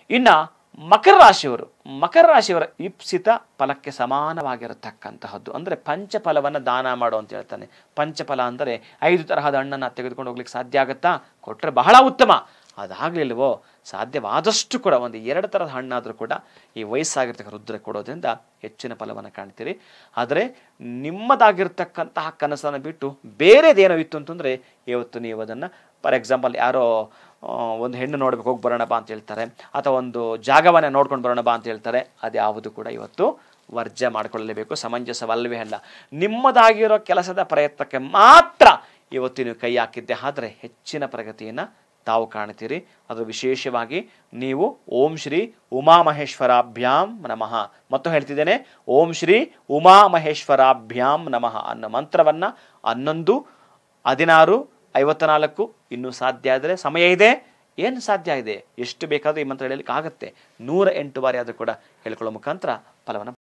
ಇನ್ನ ಮಕರ ರಾಶಿಯವರು ಮಕರ ರಾಶಿಯವರ ಇಪ್ಸಿತ ಫಲಕ್ಕೆ ಸಮಾನವಾಗಿರತಕ್ಕಂತಹದ್ದು ಅಂದರೆ ಪಂಚಫಲವನ್ನು ದಾನ ಮಾಡು ಅಂತ ಹೇಳ್ತಾನೆ ಪಂಚಫಲ ಅಂದರೆ ಐದು ತರಹದ ಹಣ್ಣನ್ನು ತೆಗೆದುಕೊಂಡು ಹೋಗ್ಲಿಕ್ಕೆ ಸಾಧ್ಯ ಆಗುತ್ತಾ ಕೊಟ್ಟರೆ ಬಹಳ ಉತ್ತಮ ಅದಾಗಲಿಲ್ವೋ ಸಾಧ್ಯವಾದಷ್ಟು ಕೂಡ ಒಂದು ಎರಡು ಥರದ ಹಣ್ಣಾದರೂ ಕೂಡ ಈ ವಯಸ್ಸಾಗಿರ್ತಕ್ಕ ರುದ್ರ ಕೊಡೋದ್ರಿಂದ ಹೆಚ್ಚಿನ ಫಲವನ್ನು ಕಾಣ್ತೀರಿ ಆದರೆ ನಿಮ್ಮದಾಗಿರ್ತಕ್ಕಂತಹ ಕನಸನ್ನು ಬಿಟ್ಟು ಬೇರೆದೇನೋ ಇತ್ತು ಅಂತಂದರೆ ಇವತ್ತು ನೀವು ಅದನ್ನು ಫಾರ್ ಎಕ್ಸಾಂಪಲ್ ಯಾರೋ ಆ, ಒಂದು ಹೆಣ್ಣು ನೋಡ್ಬೇಕು ಹೋಗಿ ಬರೋಣ ಬಾ ಅಂತ ಹೇಳ್ತಾರೆ ಅಥವಾ ಒಂದು ಜಾಗವನ್ನ ನೋಡ್ಕೊಂಡು ಬರೋಣ ಬಾ ಅಂತ ಹೇಳ್ತಾರೆ ಅದ್ಯಾವುದು ಕೂಡ ಇವತ್ತು ವರ್ಜ ಮಾಡಿಕೊಳ್ಳಲೇಬೇಕು ಸಮಂಜಸವಲ್ಲವೇ ಅಲ್ಲ ನಿಮ್ಮದಾಗಿರೋ ಕೆಲಸದ ಪ್ರಯತ್ನಕ್ಕೆ ಮಾತ್ರ ಇವತ್ತು ನೀವು ಕೈ ಹಾಕಿದ್ದೆ ಆದರೆ ಹೆಚ್ಚಿನ ಪ್ರಗತಿಯನ್ನು ತಾವು ಕಾಣ್ತೀರಿ ಅದು ವಿಶೇಷವಾಗಿ ನೀವು ಓಂ ಶ್ರೀ ಉಮಾಮಹೇಶ್ವರಾಭ್ಯಾಂ ನಮಃ ಮತ್ತು ಹೇಳ್ತಿದ್ದೇನೆ ಓಂ ಶ್ರೀ ಉಮಾಮಹೇಶ್ವರಾಭ್ಯಾಂ ನಮಃ ಅನ್ನೋ ಮಂತ್ರವನ್ನು ಹನ್ನೊಂದು ಹದಿನಾರು ಐವತ್ತ ನಾಲ್ಕು ಇನ್ನೂ ಸಾಧ್ಯ ಆದರೆ ಸಮಯ ಇದೆ ಏನು ಸಾಧ್ಯ ಇದೆ ಎಷ್ಟು ಬೇಕಾದರೂ ಈ ಮಂತ್ರ ಹೇಳಲಿಕ್ಕೆ ಆಗುತ್ತೆ ನೂರ ಎಂಟು ಬಾರಿ ಆದರೂ ಕೂಡ ಹೇಳ್ಕೊಳ್ಳೋ ಮುಖಾಂತರ ಫಲವನ್ನು